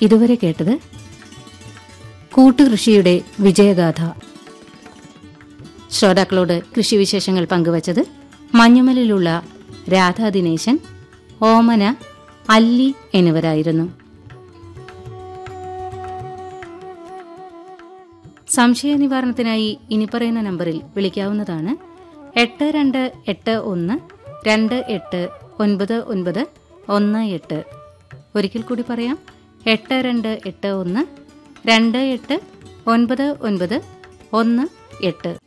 ഇതുവരെ കേട്ടത് കൂട്ടുകൃഷിയുടെ വിജയഗാഥ ശ്രോതാക്കളോട് കൃഷിവിശേഷങ്ങൾ പങ്കുവച്ചത് മഞ്ഞുമലിലുള്ള രാധാ ദിനേശൻ ഓമന അല്ലി എന്നിവരായിരുന്നു സംശയ നിവാരണത്തിനായി ഇനി പറയുന്ന നമ്പറിൽ വിളിക്കാവുന്നതാണ് എട്ട് രണ്ട് എട്ട് ഒന്ന് രണ്ട് എട്ട് ഒൻപത് ഒൻപത് ഒന്ന് എട്ട് ഒരിക്കൽ കൂടി പറയാം എട്ട് രണ്ട് എട്ട് ഒന്ന് രണ്ട് എട്ട് ഒൻപത് ഒൻപത് ഒന്ന് എട്ട്